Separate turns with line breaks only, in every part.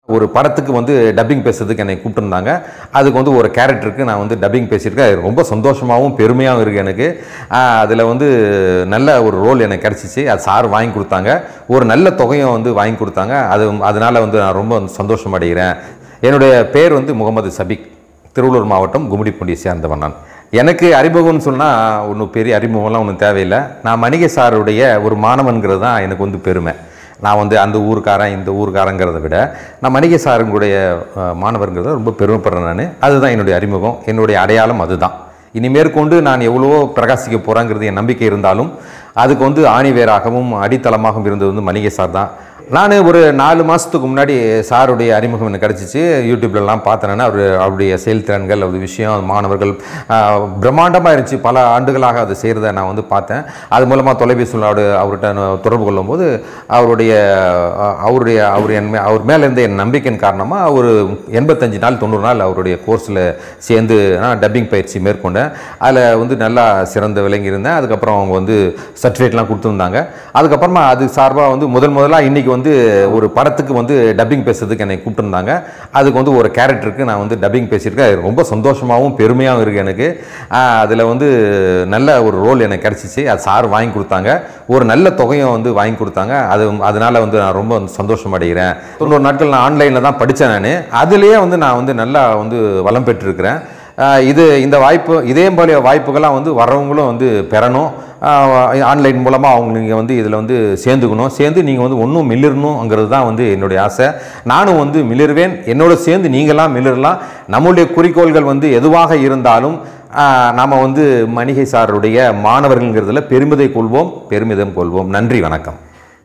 ஒரு படத்துக்கு வந்து டப்பிங் பேசுறதுக்கு என்னை கூப்பிட்டுருந்தாங்க அதுக்கு வந்து ஒரு கேரக்டருக்கு நான் வந்து டப்பிங் பேசியிருக்கேன் அது ரொம்ப சந்தோஷமாகவும் பெருமையாகவும் இருக்குது எனக்கு அதில் வந்து நல்ல ஒரு ரோல் எனக்கு கிடச்சிச்சு அது சார் வாங்கி கொடுத்தாங்க ஒரு நல்ல தொகையும் வந்து வாங்கி கொடுத்தாங்க அது அதனால் வந்து நான் ரொம்ப சந்தோஷம் அடைகிறேன் என்னுடைய பேர் வந்து முகமது சபிக் திருவள்ளூர் மாவட்டம் கும்மிடிப்பூண்டியை சேர்ந்தவன் நான் எனக்கு அறிமுகம்னு சொன்னால் ஒன்றும் பெரிய அறிமுகம்லாம் ஒன்றும் தேவையில்லை நான் மணிகை சாருடைய ஒரு மாணவன்கிறது தான் எனக்கு வந்து பெருமை நான் வந்து அந்த ஊருக்காரன் இந்த ஊருக்காரங்கிறத விட நான் மணிகை சாருங்களுடைய அஹ், மாணவருங்கிறத ரொம்ப பெருமைப்படுறேன் நான் அதுதான் என்னுடைய அறிமுகம் என்னுடைய அடையாளம் அதுதான் இனி மேற்கொண்டு நான் எவ்வளவோ பிரகாசிக்க போகிறேங்கிறது என் நம்பிக்கை இருந்தாலும் அதுக்கு வந்து ஆணிவேராகவும் அடித்தளமாகவும் இருந்தது வந்து மணிகை சார் தான் நான் ஒரு நாலு மாதத்துக்கு முன்னாடி சாருடைய அறிமுகம் எனக்கு கிடச்சிச்சு யூடியூப்லலாம் பார்த்தேன்னா அவர் அவருடைய செயல்திறன்கள் அவர் விஷயம் மாணவர்கள் பிரம்மாண்டமாக இருந்துச்சு பல ஆண்டுகளாக அதை செய்கிறத நான் வந்து பார்த்தேன் அது மூலமாக தொலைபேசியில் அவரு அவர்கிட்ட நான் தொடர்பு கொள்ளும்போது அவருடைய அஹ், அவருடைய அவர் என் மே- அவர் மேலே இருந்த என் நம்பிக்கையின் காரணமாக ஒரு எண்பத்தஞ்சு நாள் தொண்ணூறு நாள் அவருடைய கோர்ஸில் சேர்ந்து நான் டப்பிங் பயிற்சி மேற்கொண்டேன் அதில் வந்து நல்லா சிறந்த விளங்கி இருந்தேன் அதுக்கப்புறம் அவங்க வந்து சர்டிஃபிகேட்லாம் கொடுத்துருந்தாங்க அதுக்கப்புறமா அது சார்பாக வந்து முதல் முதலாக இன்றைக்கி வந்து ஒரு படத்துக்கு வந்து டப்பிங் பேசுறதுக்கு என்னை கூப்பிட்டுருந்தாங்க அதுக்கு வந்து ஒரு கேரக்டருக்கு நான் வந்து டப்பிங் பேசியிருக்கேன் அது ரொம்ப சந்தோஷமாகவும் பெருமையாகவும் இருக்குது எனக்கு அதில் வந்து நல்ல ஒரு ரோல் எனக்கு கிடச்சிச்சு அது சார் வாங்கி கொடுத்தாங்க ஒரு நல்ல தொகையும் வந்து வாங்கி கொடுத்தாங்க அது அதனால் வந்து நான் ரொம்ப சந்தோஷம் அடைகிறேன் தொண்ணூறு நாட்கள் நான் ஆன்லைனில் தான் படித்தேன் நான் அதுலேயே வந்து நான் வந்து நல்லா வந்து வளம் பெற்றிருக்கிறேன் ஆஹ் இது இந்த வாய்ப்பு இதே போல வாய்ப்புகள்லாம் வந்து வரவங்களும் வந்து பெறணும் ஆன்லைன் மூலமாக அவங்க நீங்கள் வந்து இதில் வந்து சேர்ந்துக்கணும் சேர்ந்து நீங்கள் வந்து ஒன்றும் மிளிரணுங்கிறது தான் வந்து என்னுடைய ஆசை நானும் வந்து மிளிர்வேன் என்னோட சேர்ந்து நீங்களாம் மிளிரலாம் நம்முடைய குறிக்கோள்கள் வந்து எதுவாக இருந்தாலும் நாம் வந்து மணிகை சாருடைய மாணவர்கள்ங்கிறதுல பெருமிதை கொள்வோம் பெருமிதம் கொள்வோம் நன்றி வணக்கம்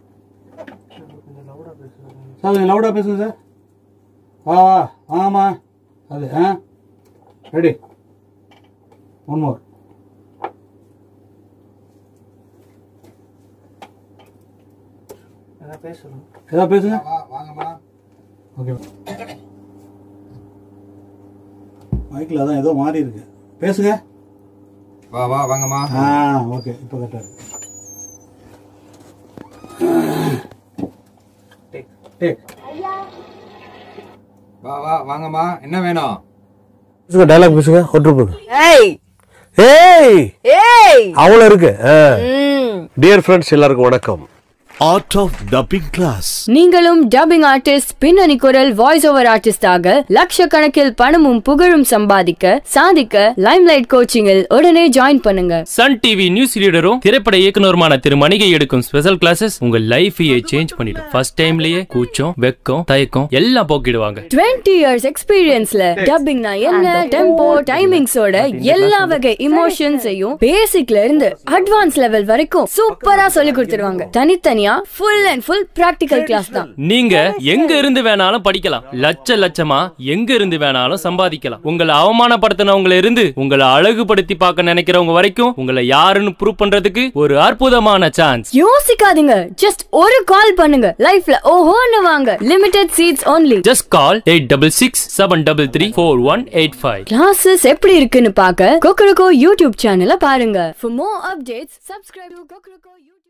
சார் கொஞ்சம் லவுடாக பேசுங்க சார் வா வா வாங்கம்மா அது ஆ ரெடி ஒன் மோர் ஏதாவது பேசுங்க
வாங்கம்மா
ஓகே மைக்கில் அதான் ஏதோ மாறி இருக்கு பேசுங்க
வா வா வாங்கம்மா
ஆ ஓகே இப்போ கரெக்டாக இருக்கு டேக்
வா வா வாங்கம்மா என்ன வேணும்
பேசுங்க டைலாக் பேசுங்க ஒன்று
ஏய்
ஏய்
ஏய்
அவ்வளோ இருக்கு
ம்.
டியர் ஃப்ரெண்ட்ஸ் எல்லாருக்கும் வணக்கம் ஆர்ட் ஆஃப் டப்பிங் கிளாஸ்
நீங்களும் டப்பிங் ஆர்டிஸ்ட் பின்னணி குரல் வாய்ஸ் ஓவர் ஆர்டிஸ்டாக லட்சக்கணக்கில் பணமும் புகழும் சம்பாதிக்க சாதிக்க லைம்லைட் கோச்சிங்கில் உடனே ஜாயின் பண்ணுங்க
சன் டிவி நியூஸ் ரீடரும் திரைப்பட இயக்குனருமான திரு மணிகை எடுக்கும் ஸ்பெஷல் கிளாஸஸ் உங்க லைஃபையே சேஞ்ச் பண்ணிடும் ஃபர்ஸ்ட் டைம்லயே கூச்சம் வெக்கம் தயக்கம் எல்லாம் போக்கிடுவாங்க
20 இயர்ஸ் எக்ஸ்பீரியன்ஸ்ல டப்பிங்னா என்ன டெம்போ டைமிங்ஸோட எல்லா வகை இமோஷன்ஸையும் பேசிக்ல இருந்து அட்வான்ஸ் லெவல் வரைக்கும் சூப்பரா சொல்லி கொடுத்துருவாங்க தனித்தனியா full and full practical class தான்
நீங்க எங்க இருந்து வேணாலும் படிக்கலாம் லட்ச லட்சமா எங்க இருந்து வேணாலும் சம்பாதிக்கலாம் உங்களை அவமானப்படுத்தினவங்கள இருந்து உங்களை அழகுபடுத்தி பார்க்க நினைக்கிறவங்க வரைக்கும் உங்களை யாருன்னு ப்ரூவ் பண்றதுக்கு ஒரு அற்புதமான சான்ஸ்
யோசிக்காதீங்க ஜஸ்ட் ஒரு கால் பண்ணுங்க லைஃப்ல ஓஹோன்னு வாங்க limited seats only
just call eight double six seven double three four one eight five
classes எப்படி இருக்குன்னு பார்க்க கொக்கரக்கோ யூடியூப் சேனலை பாருங்க for more updates subscribe to Kokkarakko YouTube